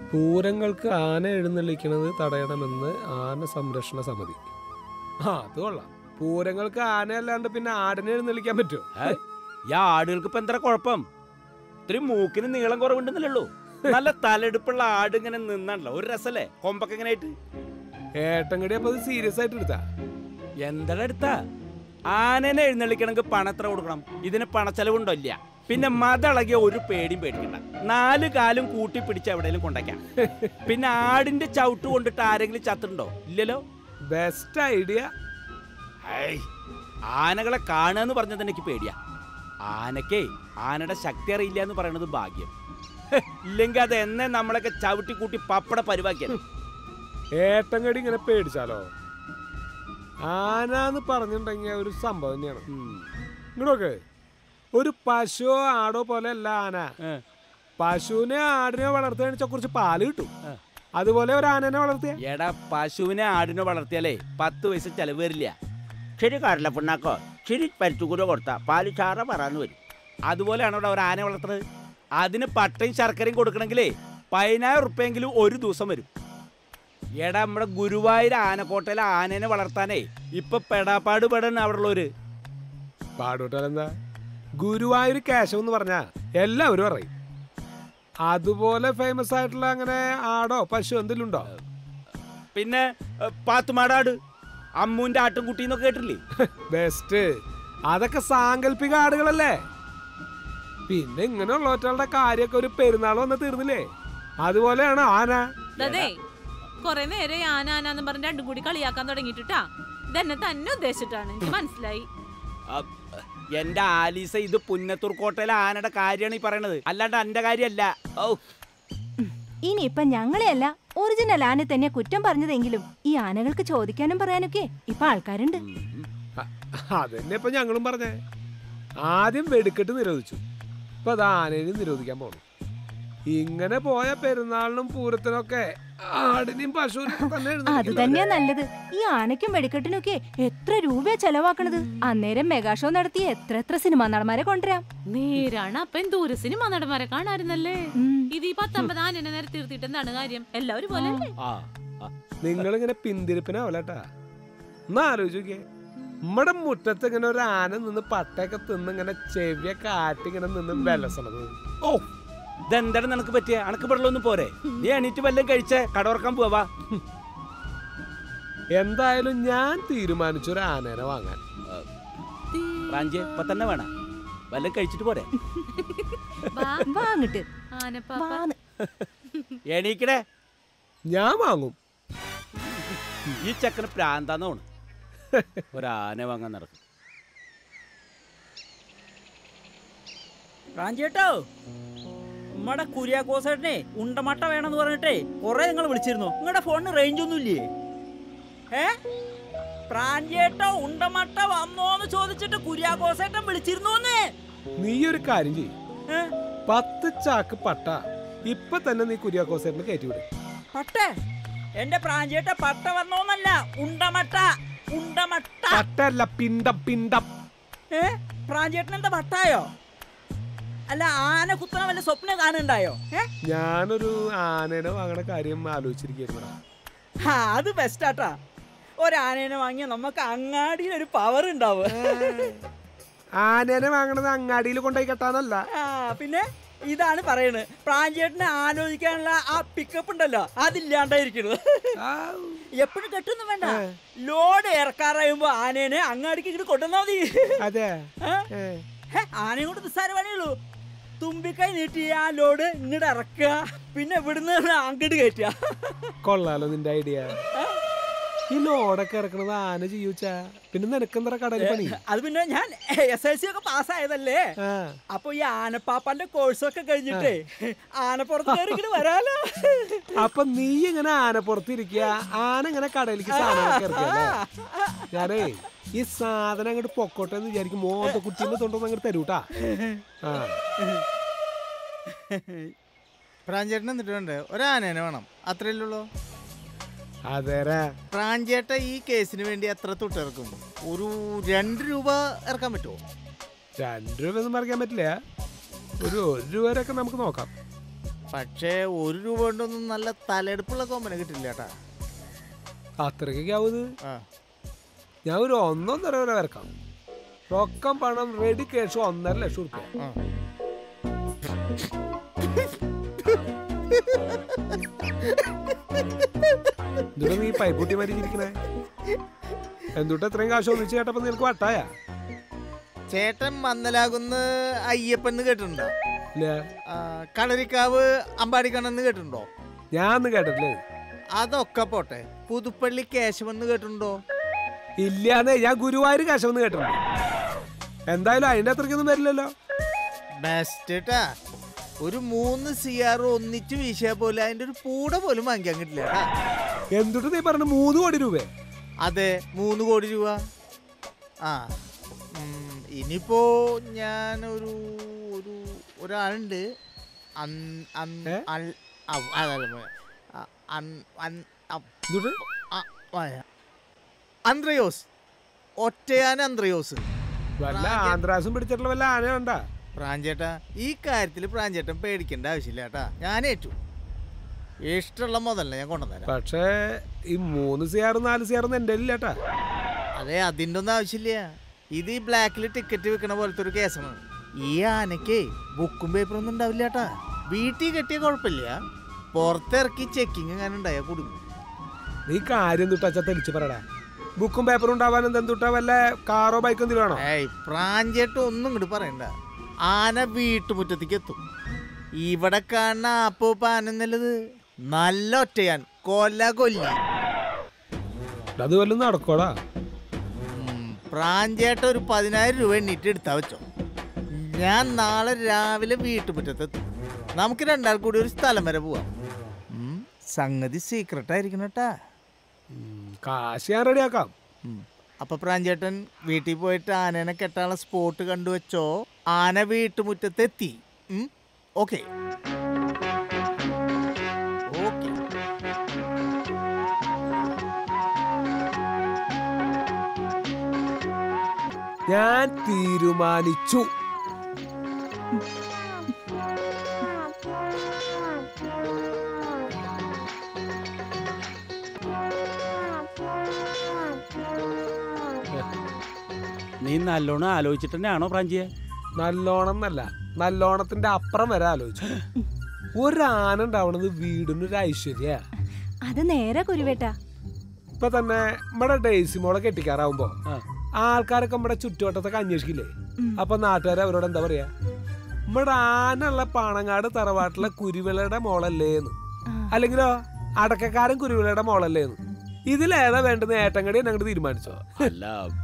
പൂരങ്ങൾക്ക് ആന എഴുന്നള്ളിക്കുന്നത് തടയണമെന്ന് ആന സംരക്ഷണ സമിതി ആ അത് കൊള്ളാം പൂരങ്ങൾക്ക് ആന അല്ലാണ്ട് പിന്നെ ആടിനെ എഴുന്നള്ളിക്കാൻ പറ്റുമോ ഏ? ഈ ആടുകൾക്ക് ഇപ്പൊ എന്താ കുഴപ്പം ഇത്രയും മൂക്കിന് നീളം കുറവുണ്ടെന്നല്ലോ നല്ല തലെടുപ്പുള്ള ആട് ഇങ്ങനെ നിന്നാണല്ലോ ഒരു രസല്ലേ കൊമ്പൊക്കെ ഇങ്ങനെ ആയിട്ട് ഏട്ടങ്കടി അപ്പൊ അത് സീരിയസ് ആയിട്ട് എടുത്താ എന്താ എടുത്താ ആനനെ എഴുന്നള്ളിക്കണമെങ്കിൽ പണം എത്ര കൊടുക്കണം ഇതിന് പണച്ചെലവുണ്ടോ ഇല്ല പിന്നെ മതളകിയ ഒരു പേടിയും പേടിക്കണ്ട നാല് കാലും കൂട്ടി പിടിച്ച് എവിടെയെങ്കിലും കൊണ്ടേക്കാം പിന്നെ ആടിന്റെ ചവിട്ട് കൊണ്ടിട്ട് ആരെങ്കിലും ചത്തുണ്ടോ ഇല്ലല്ലോ ബെസ്റ്റ് ഐഡിയ ഹൈ, ആനകളെ കാണുക എന്ന് പറഞ്ഞത് എനിക്ക് പേടിയാ ആനക്കേ ആനയുടെ ശക്തി അറിയില്ല എന്ന് പറയണത് ഭാഗ്യം ഹെ, ഇല്ലെങ്കിൽ അത് എന്നെ നമ്മളൊക്കെ ചവിട്ടി കൂട്ടി പപ്പട പരിവാക്കിയത് ഏട്ടങ്കടി ഇങ്ങനെ പേടിച്ചാലോ ആന എന്ന് പറഞ്ഞിട്ടുണ്ടെങ്കിൽ ഒരു സംഭവം തന്നെയാണ് ഇങ്ങോട്ടൊക്കെ ഒരു പശുവോ ആടോ പോലെ അല്ല ആന പശുവിനെ ആടിനെ വളർത്തുകയാണെന്ന് വെച്ചാൽ കുറച്ച് പാല് കിട്ടും ആ. അതുപോലെ ഒരു ആനനെ വളർത്തിയ എടാ പശുവിനെ ആടിനെ വളർത്തിയാലേ പത്ത് പൈസ ചെലവ് വരില്ല ശരി കാട്ടില്ല പിണ്ണാക്കോ ശരി പരിച്ചുകൂര കൊടുത്താ പാല് ചാറ പറന്ന് വരും അതുപോലെയാണ് ഇവിടെ ഒരു ആന വളർത്തുന്നത് അതിന് പട്ടയും ശർക്കരയും കൊടുക്കണമെങ്കിലേ പതിനായിരം ഉറുപ്പെങ്കിലും ഒരു ദിവസം വരും എടാ നമ്മുടെ ഗുരുവായൂർ ആനക്കോട്ടയിലെ ആനേനെ വളർത്താനേ ഇപ്പൊ പെടാപ്പാട് പെടാൻ അവിടെ ഉള്ളവര് പാടൂട്ടാലെന്താ ഗുരുവായൂർ കേശവം എന്ന് പറഞ്ഞാ എല്ലാവരും അറിയും അതുപോലെ ഫേമസ് ആയിട്ടുള്ള അങ്ങനെ ആടോ പശു എന്തെങ്കിലും ഉണ്ടോ പിന്നെ ഏ, പാത്തുമാടാട് അമ്മൂന്റെ ആട്ടുംകുട്ടി എന്നൊക്കെ കേട്ടില്ലേ ബെസ്റ്റ് അതൊക്കെ സാങ്കല്പിക ആടുകളല്ലേ പിന്നെ ഇങ്ങനെയുള്ളവറ്റകളുടെ കാര്യമൊക്കെ ഒരു പെരുന്നാൾ വന്ന് തീർന്നില്ലേ അതുപോലെയാണ് ആന അതെ കൊറേ നേരം ആന ആനാന്ന് പറഞ്ഞ് രണ്ടും കൂടി കളിയാക്കാൻ തുടങ്ങിയിട്ടാ ഇതെന്നെ തന്നെ ഉദ്ദേശിച്ചിട്ടാണ് എനിക്ക് മനസ്സിലായി അ- എന്റെ ആലീസ ഇത് പുന്നത്തൂർ കോട്ടയിലെ ആനയുടെ കാര്യമാണ് ഈ പറയണത് അല്ലാണ്ട് എന്റെ കാര്യമല്ല ഓ ഇനിയിപ്പൊ ഞങ്ങളെയല്ല ഒറിജിനൽ ആനെ തന്നെ കുറ്റം പറഞ്ഞതെങ്കിലും ഈ ആനകൾക്ക് ചോദിക്കാനും പറയാനൊക്കെ ഇപ്പൊ ആൾക്കാരുണ്ട് അ- അതന്നെ ഇപ്പൊ ഞങ്ങളും പറഞ്ഞേ ആദ്യം വെടിക്കെട്ട് നിരോധിച്ചു ഇപ്പൊ അത് ആനേനും നിരോധിക്കാൻ പോണു ഇങ്ങനെ പോയ പെരുന്നാളിനും പൂരത്തിനൊക്കെ ആടിനെയും പശുവിനും തന്നെ അത് എഴുന്നള്ളിക്കില്ല. തന്നെയാ നല്ലത് ഈ ആനയ്ക്കും വെടിക്കെട്ടിനൊക്കെ എത്ര രൂപയാ ചെലവാക്കണത് അന്നേരം മെഗാ ഷോ നടത്തി എത്ര എത്ര സിനിമാ നടന്മാരെ കൊണ്ടുവരാം നേരാണ് അപ്പൊ ദൂര സിനിമ നടന്മാരെ കാണാറുന്നല്ലേ ഉം. ഇത് ഈ പത്തൊമ്പത് ആനനെ നിരത്തി നിർത്തിയിട്ട് എന്താണ് കാര്യം എല്ലാവരും പോലെ അല്ലേ ആ ആ. നിങ്ങളിങ്ങനെ പിന്തിരിപ്പിനാവല്ലേട്ടാ ഒന്ന് ആലോചിച്ച് നോക്കിയേ നമ്മുടെ മുറ്റത്ത് ഇങ്ങനെ ഒരു ആന നിന്ന് പട്ടയൊക്കെ തിന്ന് ഇങ്ങനെ ചെവിയൊക്കെ ആട്ടി ഇങ്ങനെ നിന്ന് വിലസണത് ഓ ഇതെന്താണ് നിനക്ക് പറ്റിയ അനക്ക് വെള്ളമൊന്നും പോരെ നീ എണീറ്റ് വല്ലതും കഴിച്ചേ കടവർക്കാൻ പോവാ എന്തായാലും ഞാൻ തീരുമാനിച്ചു ഒരു ആനേനെ വാങ്ങാൻ റാഞ്ചി ഇപ്പൊ തന്നെ വേണം വല്ലതും കഴിച്ചിട്ട് പോരെ വാ, വാങ്ങിട്ട് ആനപ്പാപ്പ വാന്ന് എണീക്കടേ ഞാൻ വാങ്ങും ഈ ചക്കന് പ്രാന്താന്ന് തോന്നു ഒരാന വാങ്ങാൻ നടക്കും റാഞ്ചേട്ടോ നമ്മടെ കുര്യാക്കോസേട്ടനെ ഉണ്ടമട്ട വേണമെന്ന് പറഞ്ഞിട്ടേ കുറെ നിങ്ങൾ വിളിച്ചിരുന്നു നിങ്ങളുടെ ഫോണിന് റേഞ്ച് ഒന്നും ഇല്ലേ ഏ പ്രാഞ്ചേട്ടോ ഉണ്ടമട്ട വന്നോന്ന് ചോദിച്ചിട്ട് കുര്യാക്കോസേട്ടൻ വിളിച്ചിരുന്നോന്ന് നീ ഒരു കാര്യം ചെയ്യും ഏ? പത്ത് ചാക്ക് പട്ട ഇപ്പൊ തന്നെ നീ കുര്യാക്കോസേറ്റിന് കയറ്റിവിടും പട്ടേ എന്റെ പ്രാഞ്ചേട്ട പട്ട വന്നോന്നല്ല ഉണ്ടമട്ട ഉണ്ടമട്ട പട്ടല്ല പിണ്ടം പിണ്ടം ഏ പ്രാഞ്ചേട്ടൻ എന്താ പട്ടായോ അല്ല ആന കുത്തണ വല്ല സ്വപ്നം കാണുന്നുണ്ടായോ ഏ ഞാനൊരു ആനേനെ വാങ്ങണ കാര്യം ആലോചിച്ചിരിക്കുന്നു ആ അത് ബെസ്റ്റാട്ടാ ഒരാനേനെ വാങ്ങിയാൽ നമുക്ക് അങ്ങാടിയിൽ ഒരു പവർ ഉണ്ടാവും ആനേനെ വാങ്ങണത് അങ്ങാടിയിൽ കൊണ്ടുപോയി കെട്ടാനല്ല ആ പിന്നെ ഇതാണ് പറയുന്നത് പ്രാഞ്ചേട്ടനെ ആലോചിക്കാനുള്ള ആ പിക്കപ്പ് ഉണ്ടല്ലോ അതില്ലാണ്ടായിരിക്കണത് എപ്പോഴും കെട്ടൊന്നും വേണ്ട ലോഡ് ഇറക്കാറായുമ്പോ ആനേനെ അങ്ങാടിക്ക് ഇങ്ങോട്ട് കൊണ്ടുവന്നാ മതി അതെ ഏ? ഏ. ഹേ, ആനയും കൊണ്ട് നിസ്സാര പണിയുള്ളൂ തുമ്പിക്കൈ നീട്ടി ആ ലോഡ് ഇങ്ങോട്ട് ഇറക്കുക പിന്നെ ഇവിടുന്ന് അങ്ങോട്ട് കയറ്റുക കൊള്ളാലോ നിന്റെ ഐഡിയ ഈ ലോഡൊക്കെ ഇറക്കണത് ആന ചെയ്യൂച്ചാ പിന്നെ നിനക്കെന്താ കടയിൽ പണി അത് പിന്നെ ഞാൻ എസ് എൽ സി ഒക്കെ പാസ്സായതല്ലേ ആ അപ്പൊ ഈ ആനപ്പാപ്പാന്റെ കോഴ്സൊക്കെ കഴിഞ്ഞിട്ടേ ആനപ്പുറത്ത് കയറി ഇങ്ങട് വരാലോ അപ്പൊ നീ ഇങ്ങനെ ആന പുറത്തിരിക്കുക ആന ഇങ്ങനെ കടയിലേക്ക് സാധനങ്ങളൊക്കെ ഇറക്കിയല്ലേ ഞാനേ ഈ സാധനം അങ്ങോട്ട് പൊക്കോട്ടെ എന്ന് വിചാരിക്കും മോന്ത കുട്ടീനെ തൊണ്ടൊന്നും അങ്ങോട്ട് തരൂട്ടാ ആ പ്രാഞ്ചേട്ടൻ എന്നിട്ടുണ്ട് ഒരാനേനെ വേണം അത്രയല്ലേ ഉള്ളൂ അതേരാ പ്രാഞ്ചേട്ട ഈ കേസിന് വേണ്ടി എത്ര തൊട്ടിറക്കും ഒരു രണ്ട് രൂപ ഇറക്കാൻ പറ്റുമോ രണ്ട് രൂപ ഒന്നും പറിക്കാൻ പറ്റില്ല ഒരു ഒരു രൂപ വരെയൊക്കെ നമുക്ക് നോക്കാം പക്ഷേ ഒരു രൂപ കൊണ്ടൊന്നും നല്ല തലെടുപ്പുള്ള കൊമ്പനെ കിട്ടില്ല കേട്ടാ അത്രയ്ക്കൊക്കെ ആവുന്നത് ആ ഞാൻ ഒരു ഒന്നൊന്നര വരെ വരക്കാം റൊക്കം പണം റെഡി കേഷ് ഒന്നര ലക്ഷം റുപ്യ ആ. എന്തുട്ടാ നീ പൈപ്പൂട്ടി മരിച്ചിരിക്കണേ എന്തുട്ടാ ഇത്രയും കാശ് ഒന്നിച്ച് കേട്ടപ്പോ നിനക്ക് വട്ടായ ചേട്ടൻ മന്നലാകുന്ന അയ്യപ്പൻ കേട്ടിട്ടുണ്ടോ ഇല്ല ആ, കളരിക്കാവ് അമ്പാടിക്കണ്ണെന്ന് കേട്ടിട്ടുണ്ടോ ഞാൻ ഒന്നും കേട്ടിട്ടില്ലേ അതൊക്കെ പോട്ടെ പുതുപ്പള്ളി കേശവൻ കേട്ടിട്ടുണ്ടോ ഇല്ലാന്നേ ഞാൻ ഗുരുവായൂർ കാശമെന്ന് കേട്ടിട്ടുണ്ട് എന്തായാലും അതിന്റെ അത്രയ്ക്കൊന്നും വരില്ലല്ലോ ബെസ്റ്റ് ട്ടാ ഒരു മൂന്ന് സി ആർ ഒന്നിച്ച് വീശിയാ പോലെ അതിന്റെ ഒരു പൂട പോലും വാങ്ങിക്കാൻ കിട്ടില്ല ട്ടാ. എന്തുട്ട് നീ പറഞ്ഞ മൂന്ന് കോടി രൂപ അതെ മൂന്ന് കോടി രൂപ ആ ഉം, ഇനിയിപ്പോ ഞാൻ ഒരു ഒരു ഒരാളുണ്ട് അൻ- അൻ- ഏ? അൽ- ഔ, അതല്ല മോനെ. ആ, അൻ- അൻ- അ- എന്തുട്ട് ആ, വായ. അന്ത്രയോസ് ഒറ്റയാൻ അന്ത്രയോസ് വല്ല ആന്ധ്രാസും പിടിച്ചിട്ടുള്ള വല്ല ആന വേണ്ട പ്രാഞ്ചേട്ടാ ഈ കാര്യത്തിൽ പ്രാഞ്ചേട്ടൻ പേടിക്കേണ്ട ആവശ്യമില്ല കേട്ടാ ഞാൻ ഏറ്റു ഇഷ്ടമുള്ള മുതലല്ല ഞാൻ കൊണ്ടുവന്നേരാം പക്ഷേ ഈ മൂന്ന് സിയാറും നാല് സിയാറും എന്റെ ഇല്ലാട്ടാ അതെ അതിൻ്റെ ഒന്നും ആവശ്യമില്ല ഇത് ഈ ബ്ലാക്കിൽ ടിക്കറ്റ് വെക്കണ പോലത്തെ ഒരു കേസാണ് ഈ ആനയ്ക്ക് ബുക്കും പേപ്പറും ഒന്നും ഉണ്ടാവില്ല കേട്ടാ വീട്ടിൽ കെട്ടിയ കുഴപ്പമില്ല പുറത്തിറക്കി ചെക്കിങ് അങ്ങനെ ഉണ്ടായാൽ കുടുങ്ങും നീ കാര്യം തൊട്ടാച്ചാ തെളിച്ച് പറയടാ ബുക്കും പേപ്പറും ഉണ്ടാവാൻ എന്തെന്തുട്ടാ വല്ല കാറോ ബൈക്കോ എന്തെങ്കിലും വേണോ ഏയ് പ്രാഞ്ചേട്ടൻ ഒന്നും ഇങ്ങോട്ട് പറയണ്ട ആന വീട്ടുമുറ്റത്തേക്ക് എത്തും ഇവിടെ കാണുന്ന ആപ്പോ പാന എന്നുള്ളത് നല്ല ഒറ്റയാൻ കൊല്ല കൊല്ലി അത് വല്ലതും നടക്കോടാ ഉം, പ്രാഞ്ചേട്ട ഒരു പതിനായിരം രൂപ എണ്ണീറ്റ് എടുത്താ വെച്ചോ ഞാൻ നാളെ രാവിലെ വീട്ടുമുറ്റത്തെത്തും നമുക്ക് രണ്ടാൾ കൂടി ഒരു സ്ഥലം വരെ പോവാം ഉം, സംഗതി സീക്രട്ട് ആയിരിക്കണം കേട്ടാ കാശ് ഞാൻ റെഡിയാക്കാം ഉം. അപ്പൊ പ്രാഞ്ചേട്ടൻ വീട്ടിൽ പോയിട്ട് ആനേനെ കെട്ടാനുള്ള സ്പോട്ട് കണ്ടുവച്ചോ ആന വീട്ടുമുറ്റത്തെത്തി ഓക്കെ ഓക്കെ ഞാൻ തീരുമാനിച്ചു നീ നല്ലോണം ആലോചിച്ചിട്ട് തന്നെയാണോ പ്രാഞ്ചിയെ നല്ലോണം എന്നല്ല നല്ലോണത്തിന്റെ അപ്പുറം വരെ ആലോചിച്ചു ഒരാന ഉണ്ടാവണത് വീടിനൊരു ഐശ്വര്യ അത് നേരെ കുരുവേട്ടാ ഇപ്പൊ തന്നെ നമ്മുടെ ഡേസി മോളെ കെട്ടിക്കാറാവുമ്പോ ആ. ആൾക്കാരൊക്കെ നമ്മുടെ ചുറ്റുവട്ടത്തൊക്കെ അന്വേഷിക്കില്ലേ ഉം. അപ്പൊ നാട്ടുകാരെ അവരോട് എന്താ പറയാ നമ്മുടെ ആനുള്ള പാണങ്ങാട് തറവാട്ടിലെ കുരുവിളയുടെ മോളല്ലേന്ന് ആ. അല്ലെങ്കിലോ അടക്കക്കാരൻ കുരുവിളയുടെ മോളല്ലേന്ന് ഇതിലേതാ വേണ്ടത് ഏട്ടങ്കടി ഞങ്ങൾ തീരുമാനിച്ചോ അല്ല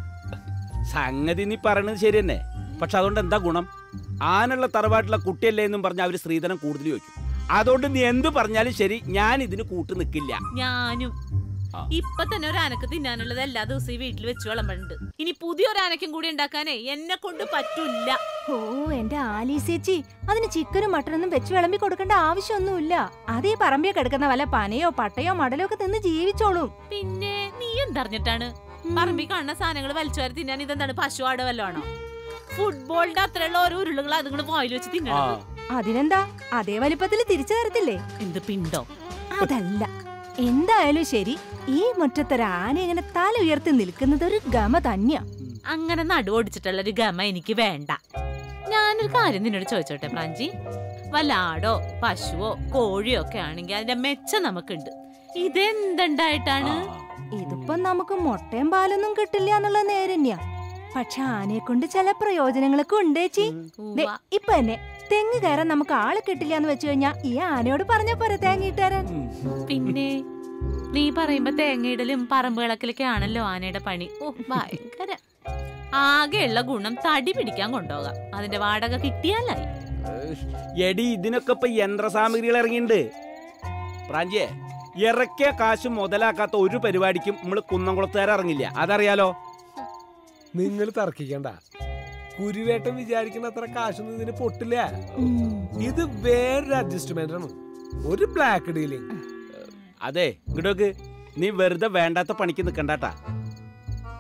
സംഗതി നീ പറയണത് ശരി തന്നെ പക്ഷെ അതുകൊണ്ട് എന്താ ഗുണം ആനുള്ള തറവാട്ടിലെ കുട്ടിയല്ലേ എന്നും പറഞ്ഞ അവര് സ്ത്രീധനം കൂടുതൽ ചോദിക്കും അതുകൊണ്ട് നീ എന്ത് പറഞ്ഞാലും ശരി ഞാൻ ഇതിന് കൂട്ട് നിൽക്കില്ല ഞാനും ആ. ഇപ്പൊ തന്നെ ഒരു ആനക്ക് തിന്നാനുള്ളത് എല്ലാ ദിവസവും ഈ വീട്ടിൽ വെച്ച് വിളമ്പുന്നുണ്ട് ഇനി പുതിയൊരു ആനയ്ക്കും കൂടി ഉണ്ടാക്കാനേ എന്നെ കൊണ്ട് പറ്റൂല ഓ എന്റെ ആലീസേച്ചി അതിന് ചിക്കനും മട്ടനൊന്നും വെച്ച് വിളമ്പി കൊടുക്കേണ്ട ആവശ്യമൊന്നുമില്ല അത് ഈ പറമ്പിൽ കിടക്കുന്ന വല്ല പനയോ പട്ടയോ മടലോ ഒക്കെ തിന്ന് ജീവിച്ചോളും പിന്നെ നീ എന്തറിഞ്ഞിട്ടാണ് ഉം. പറമ്പിൽ കാണുന്ന സാധനങ്ങൾ വലിച്ചുവാരി തിന്നാൻ ഇതെന്താണ് പശു ആട് വല്ലതാണോ ഫുട്ബോളിന്റെ അത്രയുള്ള ഓരോ ഉരുളുകൾ അതുങ്ങൾ വായിൽ വെച്ച് ആ തിന്നണം അതിനെന്താ അതേ വലിപ്പത്തിൽ തിരിച്ചു തരത്തില്ലേ എന്ത് പിണ്ടോ അതല്ല എന്തായാലും ശരി ഈ മുറ്റത്തൊരു ആന ഇങ്ങനെ തല ഉയർത്തി നിൽക്കുന്നത് ഒരു ഗമ തന്നെയാ അങ്ങനെ നടുവൊടിച്ചിട്ടുള്ള ഒരു ഗമ എനിക്ക് വേണ്ട ഞാനൊരു കാര്യം നിന്നോട് ചോദിച്ചോട്ടെ പ്രാഞ്ചി വല്ല ആടോ പശുവോ കോഴിയോ ഒക്കെ ആണെങ്കിൽ അതിന്റെ മെച്ചം നമുക്കുണ്ട് ഇതെന്തുണ്ടായിട്ടാണ് ഇതിപ്പം നമുക്ക് മുട്ടയും പാലൊന്നും കിട്ടില്ല എന്നുള്ള നേരന്നെയാ പക്ഷെ ആനയെ കൊണ്ട് ചില പ്രയോജനങ്ങളൊക്കെ ഉണ്ടേച്ചി ദേ, ഉവ്വ. ഇപ്പൊ തന്നെ തെങ്ങ് കയറാൻ നമുക്ക് ആളെ കിട്ടില്ല എന്ന് വെച്ച് കഴിഞ്ഞാ ഈ ആനയോട് പറഞ്ഞ പോരെ തേങ്ങ ഇട്ടുതരാൻ പിന്നെ നീ പറയുമ്പോ തേങ്ങയിടലും പറമ്പ് കിളക്കലൊക്കെ ആണല്ലോ ആനയുടെ പണി ഓ ഭയങ്കര ആകെയുള്ള ഗുണം തടി പിടിക്കാൻ കൊണ്ടുപോകാം അതിന്റെ വാടക കിട്ടിയാലായി എടി ഇതിനൊക്കെ ഇപ്പൊ യന്ത്രസാമഗ്രികൾ ഇറങ്ങിയിട്ടുണ്ട് പ്രാഞ്ചിയെ ഇറക്കിയ കാശ് മുതലാക്കാത്ത ഒരു പരിപാടിക്കും നമ്മൾ കുന്നംകുളത്തുകാർ ഇറങ്ങില്ല അതറിയാലോ നിങ്ങൾ തർക്കിക്കണ്ട കുരുവേട്ടൻ വിചാരിക്കുന്ന അത്ര കാശൊന്നും ഇതിന് പൊട്ടില്ല ഇത് വേറൊരു അഡ്ജസ്റ്റ്മെന്റ് ആണ് ഒരു ബ്ലാക്ക് ഡീലിംഗ് അതെ ഇങ്ങോട്ടേക്ക് നീ വെറുതെ വേണ്ടാത്ത പണിക്ക് നിക്കണ്ടാട്ടാ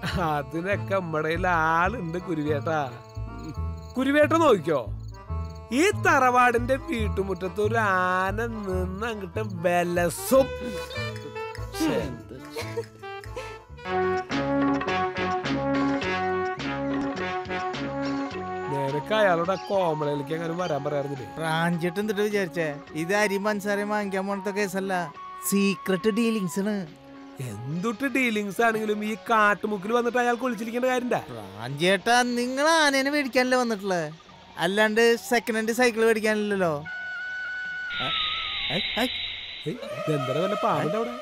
അതിനൊക്കെ നമ്മടെ ആളുണ്ട് കുരുവേട്ടാ കുരുവേട്ട നോക്കിക്കോ ഈ തറവാടിന്റെ വീട്ടുമുറ്റത്ത് ഒരു ആന നിന്ന് അങ്ങോട്ട് ബലസും ശ്ശേ. നിനക്ക് അയാളോട് ആ കോമളയിലേക്ക് അങ്ങനെ വരാൻ പറയാറുന്നില്ലേ പ്രാഞ്ചിട്ട് എന്തിട്ട് വിചാരിച്ചേ ഇത് അരി പഞ്ചസാരയും വാങ്ങിക്കാൻ പോണത്തെ കേസല്ല സീക്രട്ട് ഡീലിങ്സ് ആണ് എന്തൊട്ട് ഡീലിങ്സ് ആണെങ്കിലും ഈ കാട്ടുമുക്കിൽ വന്നിട്ട് അയാൾക്ക് ഒളിച്ചിരിക്കേണ്ട കാര്യണ്ട പ്രാഞ്ചേട്ടാ നിങ്ങൾ ആനേനെ മേടിക്കാനല്ലേ വന്നിട്ടുള്ളത് അല്ലാണ്ട് സെക്കൻഡ് ഹാൻഡ് സൈക്കിൾ മേടിക്കാനല്ലോ എന്താ വല്ല പാമ്പുണ്ട് അവിടെ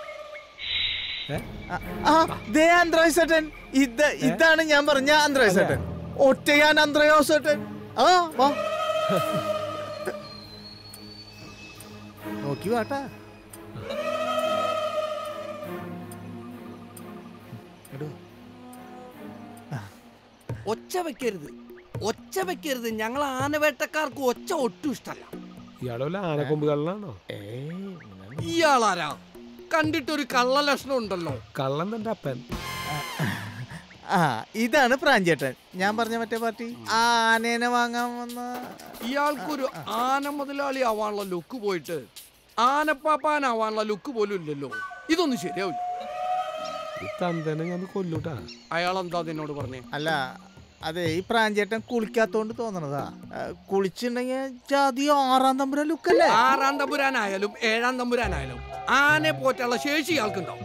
ആന്ത്രോസേട്ടൻ ഇത് ഇതാണ് ഞാൻ പറഞ്ഞ ആന്ത്രോസേട്ടൻ ഒറ്റയാൻ ആന്ത്രോസേട്ടൻ ആ വാ നോക്കി വാട്ടാ എടോ, ഒച്ച വെക്കരുത് ഒച്ച വെക്കരുത് ഞങ്ങൾ ആനവേട്ടക്കാർക്ക് ഒച്ച ഒട്ടും ഇഷ്ടല്ല ഇയാളെ വല്ല ആനക്കൊമ്പുകളിലാണോ ഏയ്, ഇയാളാരാ കണ്ടിട്ടൊരു കള്ള ലക്ഷണം ഉണ്ടല്ലോ കള്ളൻ തന്റെ അപ്പൻ ആ ഇതാണ് പ്രാഞ്ചേട്ടൻ ഞാൻ പറഞ്ഞ മറ്റേ പാർട്ടി ആ ആനേനെ വാങ്ങാൻ വന്ന ഇയാൾക്കൊരു ആന മുതലാളി ആവാനുള്ള ലുക്ക് പോയിട്ട് ആനപ്പാപ്പാനാവാനുള്ള ലുക്ക് പോലും ഇല്ലല്ലോ ഇതൊന്നും ശരിയാവില്ല ഈ തന്തനെ ഞാൻ കൊല്ലൂട്ടാ അയാൾ എന്താ അതിനോട് പറഞ്ഞേ അല്ല അതെ ഈ പ്രാഞ്ചേട്ടൻ കുളിക്കാത്തോണ്ട് തോന്നണതാ ആ, കുളിച്ചിട്ടുണ്ടെങ്കിൽ ജാതി ആറാം തമ്പുര ലുക്കല്ലേ ആറാം തമ്പുരാനായാലും ഏഴാം തമ്പുരാനായാലും ആനെ പോറ്റാനുള്ള ശേഷി ഇയാൾക്കുണ്ടാവും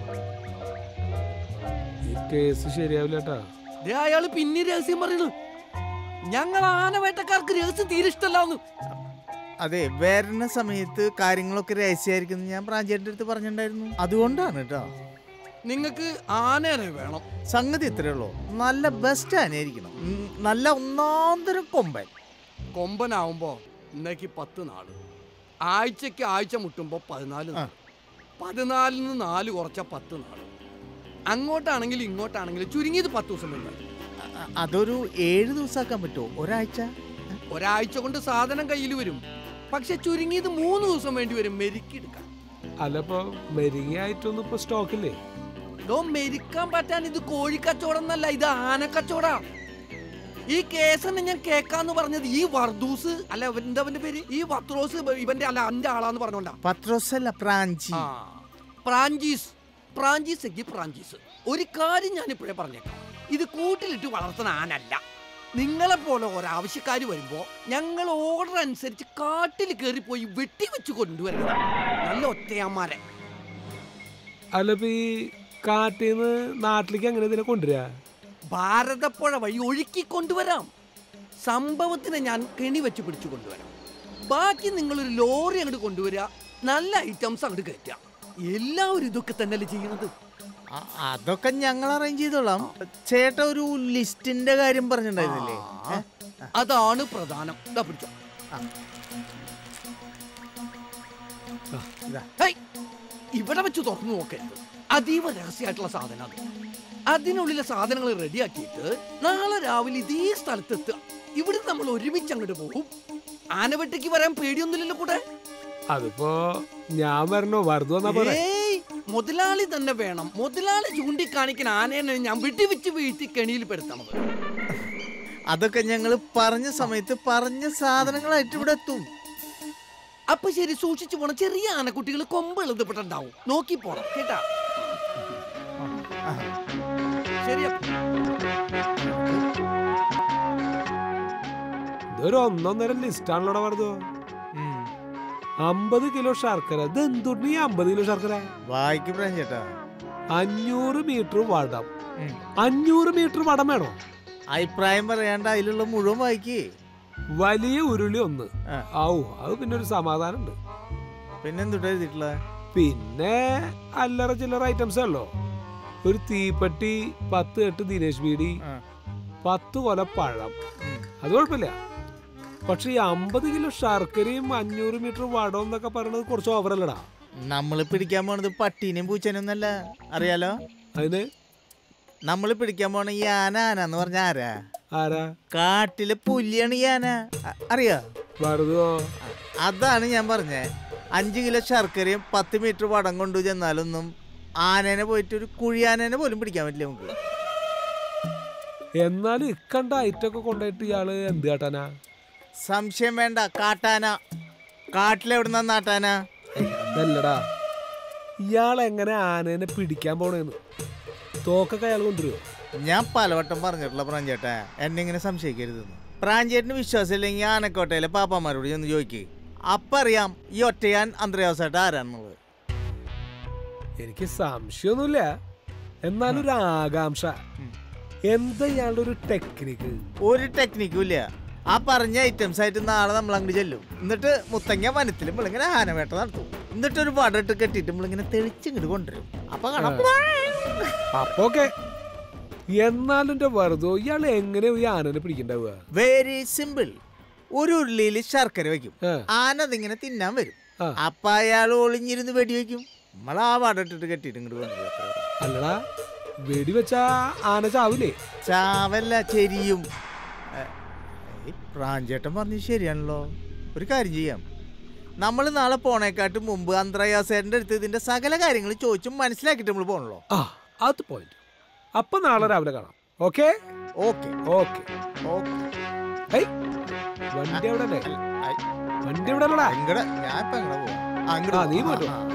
ഈ കേസ് ശരിയാവില്ല കേട്ടാ ദേ അയാള് പിന്നെ രഹസ്യം പറയുന്നു ഞങ്ങൾ ആനവേട്ടക്കാർക്ക് രഹസ്യം തീരെ ഇഷ്ടമല്ലാന്ന് അതെ വരുന്ന സമയത്ത് കാര്യങ്ങളൊക്കെ രഹസ്യമായിരിക്കും എന്ന് ഞാൻ പ്രാഞ്ചേട്ടൻ്റെ അടുത്ത് പറഞ്ഞിട്ടുണ്ടായിരുന്നു അതുകൊണ്ടാണ് കേട്ടോ നിങ്ങൾക്ക് ആനേനെ വേണം സംഗതി ഇത്രേ ഉള്ളൂ നല്ല ബെസ്റ്റ് ആനയായിരിക്കണം ഉം, നല്ല ഒന്നാന്തരം കൊമ്പൻ കൊമ്പനാവുമ്പോ ഇന്നേക്ക് പത്ത് നാള് ആഴ്ചക്ക് ആഴ്ച മുട്ടുമ്പോ പതിനാല് നാള് പതിനാലിൽ നിന്ന് നാല് കുറച്ച പത്ത് നാള് അങ്ങോട്ടാണെങ്കിൽ ഇങ്ങോട്ടാണെങ്കിൽ ചുരുങ്ങിയത് പത്ത് ദിവസം വേണ്ട അ- അതൊരു ഏഴ് ദിവസമാക്കാൻ പറ്റുമോ ഒരാഴ്ച ഒരാഴ്ച കൊണ്ട് സാധനം കയ്യിൽ വരും പക്ഷെ ചുരുങ്ങിയത് മൂന്ന് ദിവസം വേണ്ടി വരും മെരുക്കിയെടുക്കാൻ അല്ല ഇപ്പൊ മെരുങ്ങിയായിട്ടൊന്നും ഇപ്പൊ സ്റ്റോക്കില്ലേ ഡോ മെരുക്കാൻ പറ്റാൻ ഇത് കോഴിക്കച്ചവടം എന്നല്ല ഇത് ആനക്കച്ചവടാ ഈ കേസെന്നെ ഞാൻ കേക്കാന്ന് പറഞ്ഞത് ഈ വർദൂസ് അല്ല എന്താ അവന്റെ പേര് ഈ വത്രോസ് ഇവന്റെ അല്ല അന്റെ ആളാന്ന് പറഞ്ഞോണ്ടാ പത്രോസ് അല്ല പ്രാഞ്ചി ആ, പ്രാഞ്ചീസ് പ്രാഞ്ചീസ് എങ്കിൽ പ്രാഞ്ചീസ് ഒരു കാര്യം ഞാൻ ഇപ്പോഴേ പറഞ്ഞേക്കാം ഇത് കൂട്ടിലിട്ട് വളർത്തുന്ന ആനല്ല നിങ്ങളെ പോലെ ഒരാവശ്യക്കാർ വരുമ്പോ ഞങ്ങൾ ഓർഡർ അനുസരിച്ച് കാട്ടിൽ കയറിപ്പോയി വെട്ടി വെച്ച് കൊണ്ടുവരണം നല്ല ഒറ്റയന്മാരെ അല്ല ഇപ്പൊ ഈ കാട്ടിൽ നിന്ന് നാട്ടിലേക്ക് എങ്ങനെ ഇതിനെ കൊണ്ടുവരാ ഭാരതപ്പുഴ വഴി ഒഴുക്കി കൊണ്ടുവരാം സംഭവത്തിനെ ഞാൻ കെണി വെച്ച് പിടിച്ചു കൊണ്ടുവരാം ബാക്കി നിങ്ങളൊരു ലോറി അങ്ങോട്ട് കൊണ്ടുവരിക നല്ല ഐറ്റംസ് അങ്ങോട്ട് കയറ്റുക എല്ലാവരും ഇതൊക്കെ തന്നെയല്ലേ ചെയ്യുന്നത് അ- അതൊക്കെ ഞങ്ങൾ അറേഞ്ച് ചെയ്തോളാം ചേട്ട ഒരു ലിസ്റ്റിന്റെ കാര്യം പറഞ്ഞിട്ടുണ്ടായിരുന്നില്ലേ ആ, അതാണ് പ്രധാനം ദാ പിടിച്ചോ ഇതാ. ഹേയ്, ഇവിടെ വെച്ച് തുറന്നു നോക്കരുത് അതീവ രഹസ്യമായിട്ടുള്ള സാധനം അത് അതിനുള്ളിലെ സാധനങ്ങൾ റെഡിയാക്കിയിട്ട് നാളെ രാവിലെ ഇതേ സ്ഥലത്തെത്തുക ഇവിടെ നമ്മൾ ഒരുമിച്ച് അങ്ങോട്ട് പോകും ആനവെട്ടിക്ക് വരാൻ പേടിയൊന്നുമില്ലല്ലോ കൂടെ അതിപ്പോ ഞാൻ വരണോ വെറുതെ വന്നാ പോലെ ഏയ് മുതലാളി തന്നെ വേണം മുതലാളി ചൂണ്ടിക്കാണിക്കുന്ന ആനേനെ ഞാൻ വെട്ടിവെച്ച് വീഴ്ത്തി കെണിയിൽ പെടുത്തണത് അതൊക്കെ ഞങ്ങൾ പറഞ്ഞ സമയത്ത് പറഞ്ഞ സാധനങ്ങളായിട്ട് ഇവിടെ എത്തും അപ്പൊ ശരി സൂക്ഷിച്ചു പോണം ചെറിയ ആനക്കുട്ടികൾ കൊമ്പ് എഴുതപ്പെട്ടുണ്ടാവും നോക്കി പോണം കേട്ടാ ശരി അപ്പൊ. ഇതൊരു ഒന്നൊന്നര ലിസ്റ്റാണല്ലോ വെറുതെ ഉം. അമ്പത് കിലോ ശർക്കര ഇത് എന്തുണ്ട് ഈ അമ്പത് കിലോ ശർക്കര വായിക്ക് പ്രാഞ്ചേട്ടാ അഞ്ഞൂറ് മീറ്റർ വടം ഉം. അഞ്ഞൂറ് മീറ്റർ വടം വേണോ അഭിപ്രായം പറയാണ്ട് അതിലുള്ള മുഴുവൻ വായിക്കേ വലിയ ഉരുളി ഒന്ന് ആ. ഔ അത് പിന്നെ ഒരു സമാധാനം ഉണ്ട് പിന്നെന്തുട്ടാ എഴുതിയിട്ടുള്ള പിന്നെ അല്ലറ ചില്ലറ ഐറ്റംസ് ഉള്ളോ ഒരു തീപ്പെട്ടി പത്ത് എട്ട് ദിനേശ് ബീഡി ആ. പത്ത് കൊല പഴം ഉം. അത് കുഴപ്പമില്ല പക്ഷെ ഈ അമ്പത് കിലോ ശർക്കരയും അഞ്ഞൂറ് മീറ്റർ വടം എന്നൊക്കെ പറയണത് കുറച്ച് ഓവറല്ലടാ നമ്മൾ പിടിക്കാൻ പോണത് പട്ടീനെയും പൂച്ചേനും ഒന്നല്ല അറിയാലോ അതിന് നമ്മൾ പിടിക്കാൻ പോണ ഈ ആന ആന എന്ന് പറഞ്ഞ ആരാ ആരാ കാട്ടിലെ പുലിയാണ് ഈ ആന അ- അറിയോ വെറുതെ അതാണ് ഞാൻ പറഞ്ഞേ അഞ്ച് കിലോ ശർക്കരയും പത്ത് മീറ്റർ വടം കൊണ്ടു ചെന്നാലൊന്നും ആനേനെ പോയിട്ട് ഒരു കുഴിയാനേനെ പോലും പിടിക്കാൻ പറ്റില്ല നമുക്ക് എന്നാലും ഇക്കണ്ട ഐറ്റൊക്കെ കൊണ്ടുപോയിട്ട് ഇയാള് എന്ത് കാട്ടാനാ സംശയം വേണ്ട കാട്ടാന കാട്ടിലെവിടുന്ന നാട്ടാന അതല്ലടാ ഇയാൾ എങ്ങനെ ആനേനെ പിടിക്കാൻ പോണേന്ന് തോക്കൊക്കെ അയാൾ കൊണ്ടുവരുമോ ഞാൻ പലവട്ടം പറഞ്ഞിട്ടുള്ള പ്രാഞ്ചേട്ടാ എന്നെ ഇങ്ങനെ സംശയിക്കരുതെന്ന് പ്രാഞ്ചേട്ടിന് വിശ്വാസമില്ലെങ്കിൽ ആനക്കോട്ടയിലെ പാപ്പാമാരോട് ചെന്ന് ചോദിക്ക് അപ്പറിയാം ഈ ഒറ്റയാൻ അന്ത്രയാവസായിട്ട് ആരാന്നുള്ളത് എനിക്ക് സംശയമൊന്നുമില്ല എന്നാലും ഒരു ആകാംക്ഷ എന്താ ഇയാളുടെ ഒരു ടെക്നിക്ക് ഒരു ടെക്നിക്കും ഇല്ല ആ പറഞ്ഞ ഐറ്റംസ് ആയിട്ട് നാളെ നമ്മൾ അങ്ങോട്ട് ചെല്ലും എന്നിട്ട് മുത്തങ്ങ വനത്തിൽ നമ്മളിങ്ങനെ ആനവേട്ട നടത്തും എന്നിട്ട് ഒരു പടട്ട് കെട്ടിയിട്ട് നമ്മളിങ്ങനെ തെളിച്ചിങ്ങോട്ട് കൊണ്ടുവരും അപ്പൊ കാണാം അപ്പൊ ഓക്കെ എന്നാലും എന്റെ വെറുതെ ഇയാൾ എങ്ങനെ ഈ ആനനെ പിടിക്കണ്ടാവുക വെരി സിമ്പിൾ ഒരു ഉരുളിയിൽ ശർക്കര വെക്കും ആ. ആന അതിങ്ങനെ തിന്നാൻ വരും ആ. അപ്പൊ അയാൾ ഒളിഞ്ഞിരുന്ന് വെടിവെക്കും നമ്മൾ ആ പടട്ടിട്ട് കെട്ടിയിട്ട് ഇങ്ങോട്ട് കൊണ്ടുവരും അത്രേ ഉള്ളൂ. അല്ലടാ വെടിവെച്ചാ ആന ചാവില്ലേ ചാവല്ല ചെരിയും ഏ, ഏയ്, പ്രാഞ്ചേട്ടൻ പറഞ്ഞു ശരിയാണല്ലോ ഒരു കാര്യം ചെയ്യാം നമ്മൾ നാളെ പോണേക്കാട്ട് മുമ്പ് അന്ത്രയാസേന്റെ അടുത്ത് ഇതിന്റെ സകല കാര്യങ്ങൾ ചോദിച്ചും മനസ്സിലാക്കിയിട്ട് നമ്മൾ പോണല്ലോ ആ അത് പോയിന്റ് അപ്പൊ നാളെ രാവിലെ കാണാം ഓക്കെ ഓക്കെ ഓക്കെ ഓക്കെ വണ്ടി എവിടെ അല്ലേ വണ്ടി എവിടെ അല്ലടാ എങ്ങടെ ഞാൻ ഇപ്പൊ എങ്ങനെ പോവാ ആ, നീ പോയിട്ട് വാ.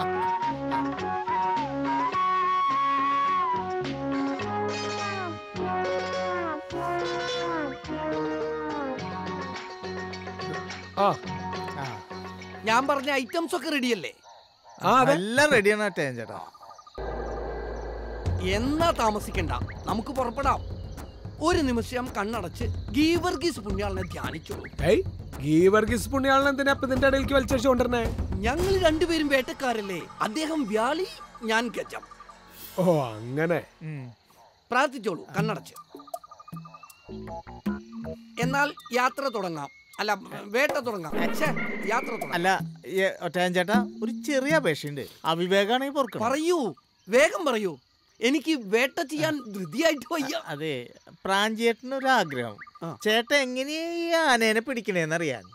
ആ ഞാൻ പറഞ്ഞ ഐറ്റംസ് ഒക്കെ റെഡിയല്ലേ ആ അതെ എല്ലാം റെഡിയാണ് ടേൻ ചേട്ടാ എന്നാ താമസിക്കണ്ട നമുക്ക് പുറപ്പെടാം ഒരു നിമിഷം കണ്ണടച്ച് ഗീവർഗീസ് പുണ്യാളനെ ധ്യാനിച്ചോളൂ ഏയ് ഗീവർഗീസ് പുണ്യാളൻ എന്തിനാ അപ്പൊ ഇതിന്റെ ഇടയിലേക്ക് വലിച്ചു കൊണ്ടിരുന്നേ ഞങ്ങൾ രണ്ടുപേരും വേട്ടക്കാരല്ലേ അദ്ദേഹം വ്യാളി ഞാൻ ഗജം ഓ അങ്ങനെ ഉം. പ്രാർത്ഥിച്ചോളൂ കണ്ണടച്ച് എന്നാൽ യാത്ര തുടങ്ങാം അല്ല വേട്ട തുടങ്ങാം ഛേ, യാത്ര തുടങ്ങാം അല്ല ഒറ്റയാൻ ചേട്ടാ ഒരു ചെറിയ അപേക്ഷയുണ്ട് അവിവേകാണെങ്കിൽ പൊറുക്കണം പറയൂ വേഗം പറയൂ എനിക്ക് വേട്ട ചെയ്യാൻ ധൃതിയായിട്ട് വയ്യ അതെ പ്രാഞ്ചേട്ടന് ഒരു ആഗ്രഹം ആ. ചേട്ടൻ എങ്ങനെയാ ഈ ആനേനെ പിടിക്കണേന്നറിയാൻ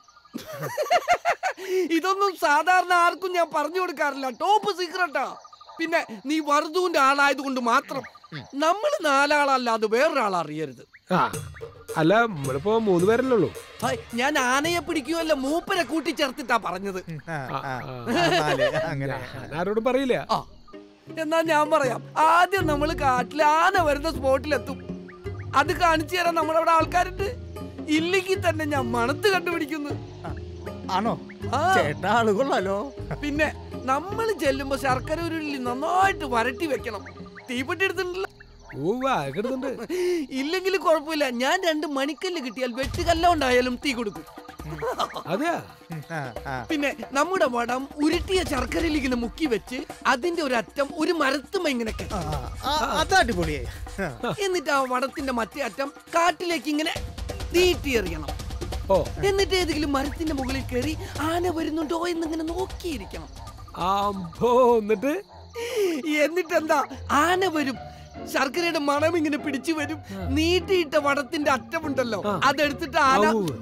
ഇതൊന്നും സാധാരണ ആർക്കും ഞാൻ പറഞ്ഞു കൊടുക്കാറില്ല ടോപ്പ് സീക്രട്ടാ പിന്നെ നീ വറുതുവിന്റെ ആളായത് കൊണ്ട് മാത്രം നമ്മൾ നാലാളല്ലാതെ വേറൊരാൾ അറിയരുത് ആ അല്ല നമ്മളിപ്പോ മൂന്ന് പേരല്ലേ ഉള്ളൂ ഹായ്, ഞാൻ ആനയെ പിടിക്കുമല്ല മൂപ്പരെ കൂട്ടിച്ചേർത്തിട്ടാ പറഞ്ഞത് ആ, ആ, ആ. ആ. ആ, നാല്, അങ്ങനെ ഞാൻ ആരോടും പറയില്ല ആ എന്നാ ഞാൻ പറയാം ആദ്യം നമ്മൾ കാട്ടിൽ ആന വരുന്ന സ്പോട്ടിലെത്തും അത് കാണിച്ചു തരാൻ നമ്മുടെ അവിടെ ആൾക്കാരുണ്ട് ഇല്ലെങ്കിൽ തന്നെ ഞാൻ മണത്ത് കണ്ടുപിടിക്കുന്നു ആണോ ആ ചേട്ടാ ആള് കൊള്ളാലോ പിന്നെ നമ്മൾ ചെല്ലുമ്പോ ശർക്കര ഉരുളി നന്നായിട്ട് വരട്ടി വെക്കണം തീപ്പെട്ടി എടുത്തിട്ടില്ല ഓ വാക്കെടുത്തുണ്ട് ഇല്ലെങ്കിൽ കുഴപ്പമില്ല ഞാൻ രണ്ട് മണിക്കല്ല് കിട്ടിയാൽ വെട്ടുകല്ല ഉണ്ടായാലും തീ കൊടുക്കും അതെയാ ആ, ആ. പിന്നെ നമ്മുടെ വടം ഉരുട്ടിയ ശർക്കരയിൽ ഇങ്ങനെ മുക്കി വെച്ച് അതിന്റെ ഒരു അറ്റം ഒരു മരത്തുമ ഇങ്ങനെ കെട്ടും. ആ, ആ, അത് അടിപൊളിയായി ആ. എന്നിട്ട് ആ വടത്തിന്റെ മറ്റേ അറ്റം കാട്ടിലേക്ക് ഇങ്ങനെ നീട്ടിയെറിയണം ഓ എന്നിട്ട് ഏതെങ്കിലും മരത്തിന്റെ മുകളിൽ കയറി ആന വരുന്നുണ്ടോ എന്നിങ്ങനെ നോക്കിയിരിക്കണം അമ്പോ എന്നിട്ട് എന്നിട്ട് എന്താ ആന വരും ശർക്കരയുടെ മണം ഇങ്ങനെ പിടിച്ചു വരും നീട്ടിയിട്ട വടത്തിന്റെ അറ്റമുണ്ടല്ലോ ആ. അതെടുത്തിട്ട് ആന ഔ.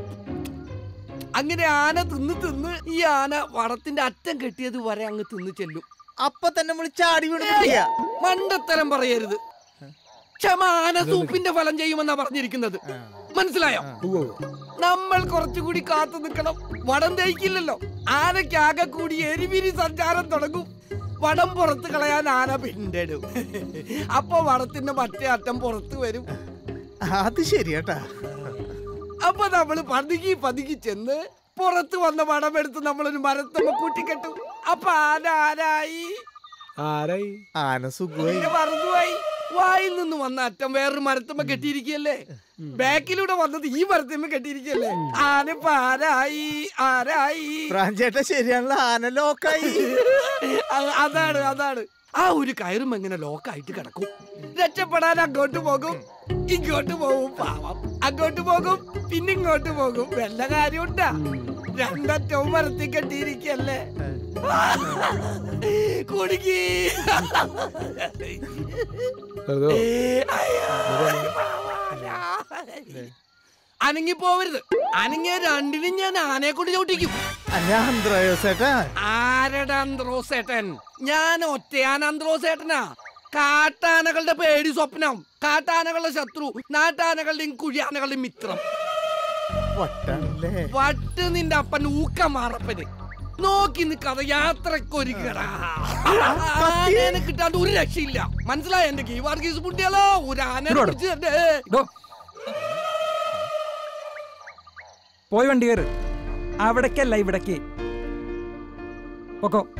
അങ്ങനെ ആന തിന്ന് തിന്ന് ഈ ആന വടത്തിന്റെ അറ്റം കെട്ടിയത് വരെ അങ്ങ് തിന്ന് ചെല്ലും അപ്പൊ തന്നെ നമ്മൾ ചാടി വീണ് പിടിക്കുക. മണ്ടത്തരം പറയരുത് ക്ഷമ ആന സൂപ്പിന്റെ ഫലം ചെയ്യുമെന്നാ പറഞ്ഞിരിക്കുന്നത് മനസ്സിലായോ ഉവ്വ്. നമ്മൾ കുറച്ചുകൂടി കാത്തു നിൽക്കണം വടം തേക്കില്ലല്ലോ ആനയ്ക്ക് ആകെ കൂടി എരിവിരി സഞ്ചാരം തുടങ്ങും വടം പുറത്ത് കളയാൻ ആന പിന്നിടും അപ്പൊ വടത്തിന്റെ മറ്റേ അറ്റം പുറത്ത് വരും അത് ശരിയാട്ടാ അപ്പൊ നമ്മള് പതുങ്ങി പതുങ്ങി ചെന്ന് പുറത്ത് വന്ന വടം എടുത്ത് നമ്മളൊരു മരത്തമ്മ കൂട്ടിക്കെട്ടും അപ്പൊ ആന ആരായി ആരായി ആന സുഖമായി പിന്നെ മറന്നുപോയി വായിൽ നിന്ന് വന്ന അറ്റം വേറൊരു മരത്തമ്മ കെട്ടിയിരിക്കല്ലേ ബാക്കിലൂടെ വന്നത് ഈ മരത്തമ്മ കെട്ടിയിരിക്കല്ലേ ആനപ്പ ആരായി ആരായി പ്രാഞ്ചേട്ട ശരിയാണല്ലോ ആന ലോക്കായി അ- അതാണ് അതാണ് ആ ഒരു കയറും എങ്ങനെ ലോക്കായിട്ട് കിടക്കും രക്ഷപ്പെടാൻ അങ്ങോട്ട് പോകും ഇങ്ങോട്ട് പോകും പാവം അങ്ങോട്ട് പോകും പിന്നെ ഇങ്ങോട്ട് പോകും വല്ല കാര്യമുണ്ടാ രണ്ടറ്റവും മരത്തിൽ കെട്ടിയിരിക്കല്ലേ കുടുങ്ങി വെറുതെ അനങ്ങി പോവരുത് അനങ്ങിയ രണ്ടിനും ഞാൻ ആനയെ കൊണ്ട് ചവിട്ടിക്കും അല്ല അന്ത്രയോസേട്ടാ ആരടാ അന്ത്രോസേട്ടൻ ഞാൻ ഒറ്റയാൻ അന്ത്രോസേട്ടനാ കാട്ടാനകളുടെ പേടി സ്വപ്നം കാട്ടാനകളുടെ ശത്രു നാട്ടാനകളുടെയും കുഴിയാനകളുടെയും മിത്രം വട്ടാണല്ലേ വട്ട് നിന്റെ അപ്പൻ ഊക്ക മാറപ്പന് നോക്കി നിൽക്കാതെ യാത്രക്കൊരുക്കടാ ആനേനെ കിട്ടാണ്ട് ഒരു രക്ഷയില്ല മനസ്സിലായ എന്റെ കീ വാർഗീസ് പുണ്ടിയാലോ ഒരു ആന പിടിച്ച് തരണ്ടേ. ഡോ. പോയി വണ്ടി കയറ് അവിടേക്കല്ല ഇവിടേക്ക് പൊക്കോ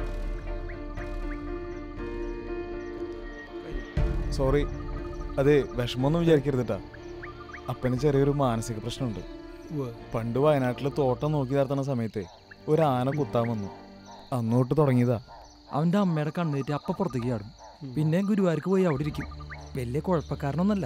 സോറി അതെ വിഷമമൊന്നും വിചാരിക്കരുതട്ടാ അപ്പന് ചെറിയൊരു മാനസിക പ്രശ്നമുണ്ട് പണ്ട് വയനാട്ടിൽ തോട്ടം നോക്കി നടത്തുന്ന സമയത്തെ ഒരു ആന കുത്താൻ വന്നു അന്നോട്ട് തുടങ്ങിയതാ അവന്റെ അമ്മയുടെ കണ്ണേറ്റ് അപ്പ പുറത്തേക്ക് ചാടും പിന്നെ ഗുരുവായൂർക്ക് പോയി അവിടെ ഇരിക്കും വലിയ കുഴപ്പക്കാരനൊന്നല്ല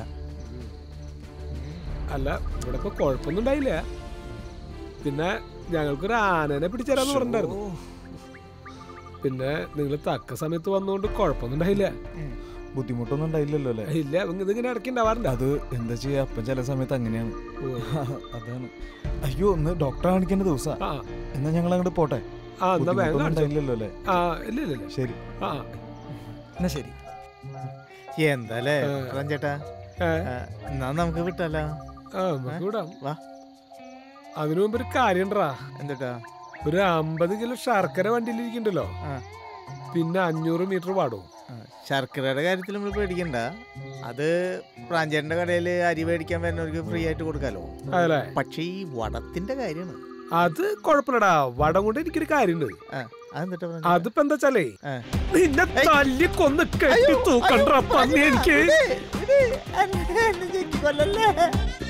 അല്ല ഇവിടെ ഇപ്പൊ കുഴപ്പമൊന്നും ഉണ്ടായില്ല പിന്നെ ഞങ്ങൾക്കൊരു ആനനെ പിടിച്ചേരാന്ന് പറഞ്ഞിട്ടുണ്ടായിരുന്നു പിന്നെ നിങ്ങൾ തക്ക സമയത്ത് വന്നുകൊണ്ട് കുഴപ്പമൊന്നും ഉണ്ടായില്ല ബുദ്ധിമുട്ടൊന്നും ഉണ്ടായില്ലല്ലോ അല്ലേ ഇല്ല ഇതിങ്ങനെ ഇടയ്ക്ക് ഉണ്ടാവാറുണ്ട് അത് എന്താ ചെയ്യാ അപ്പൻ ചില സമയത്ത് അങ്ങനെയാണ് അതാണ് അയ്യോ ഒന്ന് ഡോക്ടറെ കാണിക്കേണ്ട ദിവസാ ആ എന്നാ ഞങ്ങൾ അങ്ങോട്ട് പോട്ടെ ആ എന്നാ വേഗം ബുദ്ധിമുട്ടൊന്നും കാണിച്ചോ. ഉണ്ടായില്ലല്ലോ അല്ലേ ആ ഇല്ല ഇല്ല ഇല്ല ശരി ആ എന്നാ ശരി എന്താലേ ഏ. ചേട്ടാ ഏ, എന്നാ നമുക്ക് വിട്ടല്ലോ ആ നമുക്ക് വിടാം വാ. അതിനു മുമ്പ് ഒരു കാര്യം ഉണ്ടാ എന്തുട്ടാ ഒരു അമ്പത് കിലോ ശർക്കര വണ്ടിയിൽ ഇരിക്കണ്ടല്ലോ ആ. പിന്നെ അഞ്ഞൂറ് മീറ്റർ പാടും ആ, ശർക്കരയുടെ കാര്യത്തിൽ നമ്മൾ പേടിക്കണ്ട അത് പ്രാഞ്ചേട്ടന്റെ കടയിൽ അരി മേടിക്കാൻ വരുന്നവർക്ക് ഫ്രീ ആയിട്ട് കൊടുക്കാലോ അതല്ലേ പക്ഷേ ഈ വടത്തിന്റെ കാര്യമാണ് അത് കുഴപ്പമില്ലടാ വടം കൊണ്ട് എനിക്കൊരു കാര്യമുണ്ട് അതെന്താ അതിപ്പോ എന്താ വെച്ചാലേ ആ. നിന്നെ തല്ലി കൊന്ന് കെട്ടി തൂക്കണ്ട പന്നി എനിക്ക് കൊല്ലല്ലേ